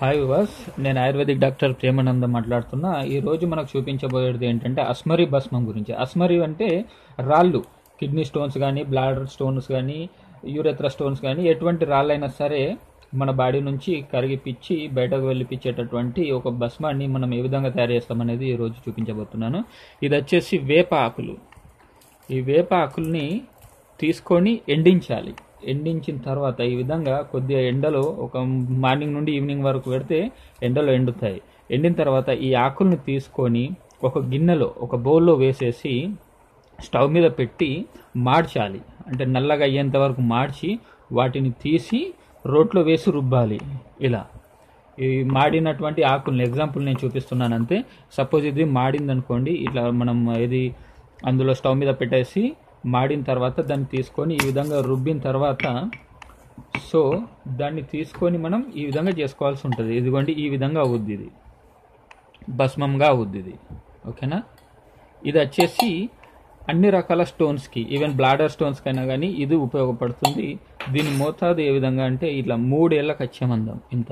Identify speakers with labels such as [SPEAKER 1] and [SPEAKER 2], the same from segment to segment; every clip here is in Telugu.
[SPEAKER 1] హాయ్ వాస్ నేను ఆయుర్వేదిక్ డాక్టర్ ప్రేమానందం మాట్లాడుతున్నా ఈ రోజు మనకు చూపించబోయేది ఏంటంటే అస్మరీ భస్మం గురించి అస్మరీ అంటే రాళ్ళు కిడ్నీ స్టోన్స్ కానీ బ్లాడర్ స్టోన్స్ కానీ యూరెత్రా స్టోన్స్ కానీ ఎటువంటి రాళ్ళైనా సరే మన బాడీ నుంచి కరిగిపిచ్చి బయటకు వెళ్ళిపించేటటువంటి ఒక భస్మాన్ని మనం ఏ విధంగా తయారు చేస్తామనేది ఈ రోజు చూపించబోతున్నాను ఇది వచ్చేసి వేప ఆకులు ఈ వేప ఆకుల్ని తీసుకొని ఎండించాలి ఎండించిన తర్వాత ఈ విధంగా కొద్దిగా ఎండలో ఒక మార్నింగ్ నుండి ఈవినింగ్ వరకు పెడితే ఎండలో ఎండుతాయి ఎండిన తర్వాత ఈ ఆకుల్ని తీసుకొని ఒక గిన్నెలో ఒక బౌల్లో వేసేసి స్టవ్ మీద పెట్టి మార్చాలి అంటే నల్లగా అయ్యేంత వరకు మార్చి వాటిని తీసి రోట్లో వేసి రుబ్బాలి ఇలా ఈ మాడినటువంటి ఆకుల్ని ఎగ్జాంపుల్ నేను చూపిస్తున్నాను అంతే సపోజ్ ఇది మాడింది అనుకోండి ఇట్లా మనం ఇది అందులో స్టవ్ మీద పెట్టేసి మాడిన తర్వాత దాన్ని తీసుకొని ఈ విధంగా రుబ్బిన తర్వాత సో దాన్ని తీసుకొని మనం ఈ విధంగా చేసుకోవాల్సి ఉంటుంది ఇదిగోండి ఈ విధంగా అవుద్ది ఇది భస్మంగా అవుద్ది ఇది ఓకేనా ఇది వచ్చేసి అన్ని రకాల స్టోన్స్కి ఈవెన్ బ్లాడర్ స్టోన్స్కి అయినా కానీ ఇది ఉపయోగపడుతుంది దీని మోతాదు ఏ విధంగా అంటే ఇట్లా మూడేళ్ళకి వచ్చేమందం ఇంత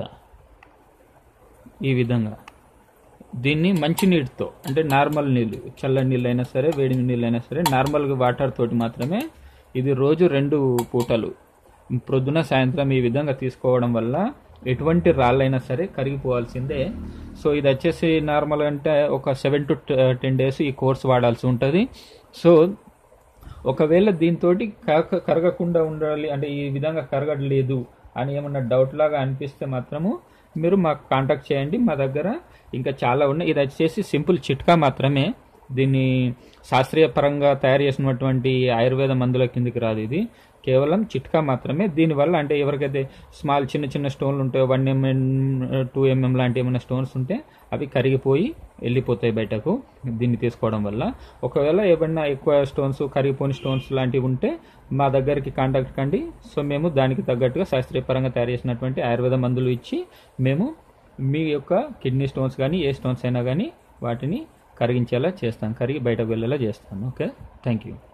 [SPEAKER 1] ఈ విధంగా దీన్ని మంచి నీటితో అంటే నార్మల్ నీళ్ళు చల్ల నీళ్ళు అయినా సరే వేడి నీళ్ళు అయినా సరే నార్మల్గా వాటర్ తోటి మాత్రమే ఇది రోజు రెండు పూటలు ప్రొద్దున సాయంత్రం ఈ విధంగా తీసుకోవడం వల్ల ఎటువంటి రాళ్ళైనా సరే కరిగిపోవాల్సిందే సో ఇది వచ్చేసి నార్మల్ అంటే ఒక సెవెన్ టు టెన్ డేస్ ఈ కోర్స్ వాడాల్సి ఉంటుంది సో ఒకవేళ దీంతో కరగకుండా ఉండాలి అంటే ఈ విధంగా కరగట్లేదు అని ఏమన్నా డౌట్ లాగా అనిపిస్తే మాత్రము మీరు మాకు కాంటాక్ట్ చేయండి మా దగ్గర ఇంకా చాలా ఉన్నాయి ఇది వచ్చేసి సింపుల్ చిట్కా మాత్రమే దీన్ని శాస్త్రీయ పరంగా తయారు చేసినటువంటి ఆయుర్వేద మందుల కిందికి రాదు ఇది కేవలం చిట్కా మాత్రమే దీనివల్ల అంటే ఎవరికైతే స్మాల్ చిన్న చిన్న స్టోన్లు ఉంటాయో వన్ ఎంఎం టూ ఎంఎం లాంటి ఏమైనా స్టోన్స్ ఉంటే అవి కరిగిపోయి వెళ్ళిపోతాయి బయటకు దీన్ని తీసుకోవడం వల్ల ఒకవేళ ఏమైనా ఎక్కువ స్టోన్స్ కరిగిపోయిన స్టోన్స్ లాంటివి ఉంటే మా దగ్గరికి కాంటాక్ట్ కండి సో మేము దానికి తగ్గట్టుగా శాస్త్రీయ పరంగా తయారు చేసినటువంటి ఆయుర్వేద మందులు ఇచ్చి మేము మీ యొక్క కిడ్నీ స్టోన్స్ కానీ ఏ స్టోన్స్ అయినా కానీ వాటిని కరిగించేలా చేస్తాం కరిగి బయటకు వెళ్ళేలా చేస్తాను ఓకే థ్యాంక్ యూ